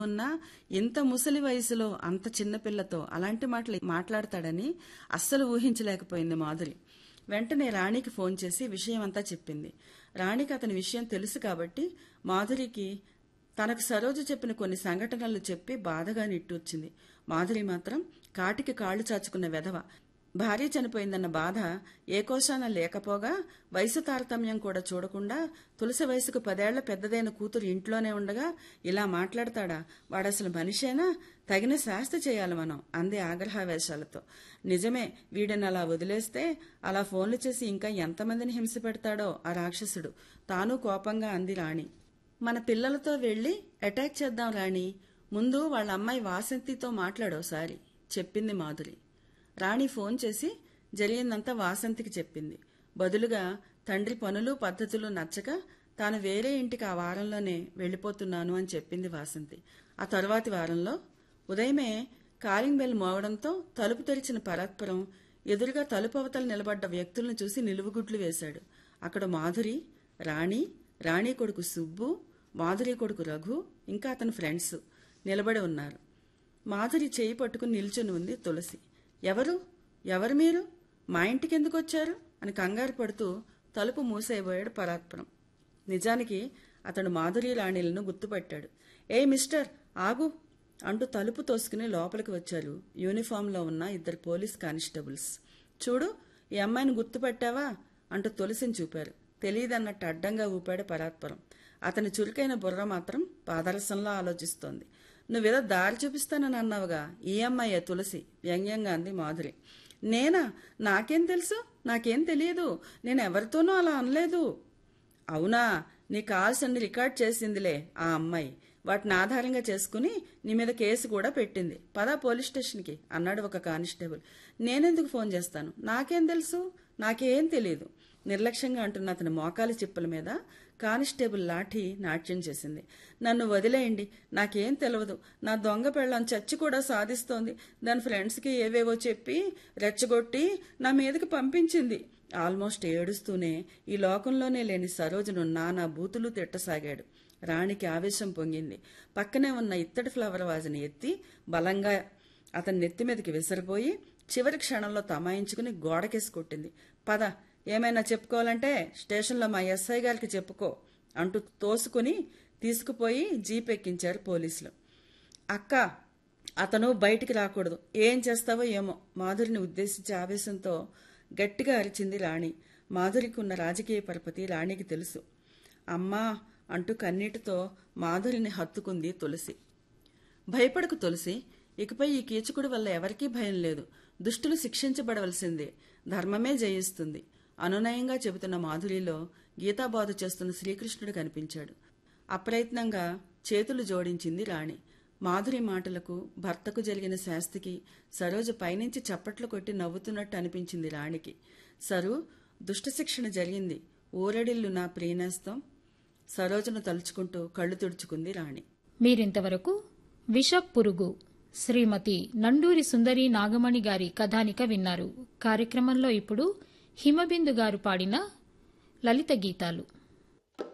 ఉన్న ఇంత ముసలి వయసులో అంత చిన్న పిల్లతో అలాంటి మాటలు మాట్లాడతాడని అస్సలు ఊహించలేకపోయింది మాధురి వెంటనే రాణికి ఫోన్ చేసి విషయం అంతా చెప్పింది రాణికి అతని విషయం తెలుసు కాబట్టి మాధురికి తనకు సరోజ చెప్పిన కొన్ని సంఘటనలు చెప్పి బాధగా నిట్టూర్చింది మాధురి మాత్రం కాటికి కాళ్లు చాచుకున్న వెధవ భార్య చనిపోయిందన్న బాధ ఏ కోశాన లేకపోగా వయసు తారతమ్యం కూడా చూడకుండా తులసి వయసుకు పదేళ్ల పెద్దదైన కూతురు ఇంట్లోనే ఉండగా ఇలా మాట్లాడతాడా వాడసలు మనిషేనా తగిన శాస్తి చేయాలి మనం అంది ఆగ్రహావేశాలతో నిజమే వీడిని అలా వదిలేస్తే అలా ఫోన్లు చేసి ఇంకా ఎంతమందిని హింస పెడతాడో ఆ రాక్షసుడు తాను కోపంగా అంది రాణి మన పిల్లలతో వెళ్లి అటాక్ చేద్దాం రాణి ముందు వాళ్ళ అమ్మాయి వాసంతితో మాట్లాడోసారి చెప్పింది మాధురి రాణి ఫోన్ చేసి జరిగిందంతా వాసంతికి చెప్పింది బదులుగా తండ్రి పనులు పద్ధతులు నచ్చక తాను వేరే ఇంటికి ఆ వారంలోనే వెళ్లిపోతున్నాను అని చెప్పింది వాసంతి ఆ తర్వాతి వారంలో ఉదయమే కాలింగ్ బెల్ మోగడంతో తలుపు తెరిచిన పరాత్పురం ఎదురుగా తలుపు అవతల నిలబడ్డ వ్యక్తులను చూసి నిలువుగుడ్లు వేశాడు అక్కడ మాధురి రాణి రాణి కొడుకు సుబ్బు మాధురి కొడుకు రఘు ఇంకా అతని ఫ్రెండ్స్ నిలబడి ఉన్నారు మాధురి చేయి పట్టుకుని నిల్చుని ఉంది తులసి ఎవరు ఎవరు మీరు మా ఇంటికి ఎందుకు వచ్చారు అని కంగారు పడుతూ తలుపు మూసేయబోయాడు పరాత్పురం నిజానికి అతడు మాధురి రాణిలను గుర్తుపట్టాడు ఏ మిస్టర్ ఆగు అంటూ తలుపు తోసుకుని లోపలికి వచ్చారు యూనిఫామ్లో ఉన్న ఇద్దరు పోలీస్ కానిస్టేబుల్స్ చూడు ఈ అమ్మాయిని గుర్తుపట్టావా అంటూ తులసిని చూపారు తెలియదన్నట్టు అడ్డంగా ఊపాడు పరాత్పురం అతని చురుకైన బుర్ర మాత్రం పాదరసంలో ఆలోచిస్తోంది నువ్వేదో దారి చూపిస్తానని అన్నావుగా ఈ అమ్మాయే తులసి వ్యంగ్యంగా అంది మాధురి నేనా నాకేం తెలుసు నాకేం తెలియదు నేను ఎవరితోనూ అలా అనలేదు అవునా నీ కాల్స్ అన్ని రికార్డ్ చేసిందిలే ఆ అమ్మాయి వాటిని ఆధారంగా చేసుకుని నీ మీద కేసు కూడా పెట్టింది పదా పోలీస్ స్టేషన్కి అన్నాడు ఒక కానిస్టేబుల్ నేనెందుకు ఫోన్ చేస్తాను నాకేం తెలుసు నాకేం తెలియదు నిర్లక్ష్యంగా అంటున్న అతని మోకాలి చిప్పల మీద కానిస్టేబుల్ లాఠీ నాట్యం చేసింది నన్ను వదిలేయండి నాకేం తెలియదు నా దొంగ పెళ్ళం చచ్చి కూడా సాధిస్తోంది దాని ఫ్రెండ్స్కి ఏవేవో చెప్పి రెచ్చగొట్టి నా మీదకి పంపించింది ఆల్మోస్ట్ ఏడుస్తూనే ఈ లోకంలోనే లేని సరోజను నానా బూతులు తిట్టసాగాడు రాణికి ఆవేశం పొంగింది పక్కనే ఉన్న ఇత్తడి ఫ్లవర్ వాజుని ఎత్తి బలంగా అతని నెత్తి మీదకి విసిరిపోయి చివరి క్షణంలో తమాయించుకుని గోడకేసి కొట్టింది పద ఏమైనా చెప్పుకోవాలంటే స్టేషన్లో మా ఎస్ఐ గారికి చెప్పుకో అంటూ తోసుకుని తీసుకుపోయి జీప్ ఎక్కించారు పోలీసులు అక్క అతను బయటికి రాకూడదు ఏం చేస్తావో ఏమో మాధురిని ఉద్దేశించి ఆవేశంతో గట్టిగా అరిచింది రాణి మాధురికి ఉన్న రాజకీయ పరపతి రాణికి తెలుసు అమ్మా అంటూ కన్నీటితో మాధురిని హత్తుకుంది తులసి భయపడకు తులసి ఇకపై ఈ కీచకుడి వల్ల ఎవరికీ భయం లేదు దుష్టులు శిక్షించబడవలసిందే ధర్మమే జయిస్తుంది అనునయంగా చెబుతున్న మాధురిలో గీతాబాధ చేస్తున్న శ్రీకృష్ణుడు కనిపించాడు అప్రయత్నంగా చేతులు జోడించింది రాణి మాధురి మాటలకు భర్తకు జరిగిన శాస్తికి సరోజ పైనుంచి చప్పట్లు కొట్టి నవ్వుతున్నట్టు అనిపించింది రాణికి సరు దుష్టశిక్షణ జరిగింది ఊరడిల్లు నా ప్రియనేస్తం సరోజను తలుచుకుంటూ కళ్ళు తుడుచుకుంది రాణి మీరింతవరకు విష పురుగు శ్రీమతి నండూరి సుందరి నాగమణి గారి కథానిక విన్నారు కార్యక్రమంలో ఇప్పుడు హిమబిందు గారు పాడిన లలిత గీతాలు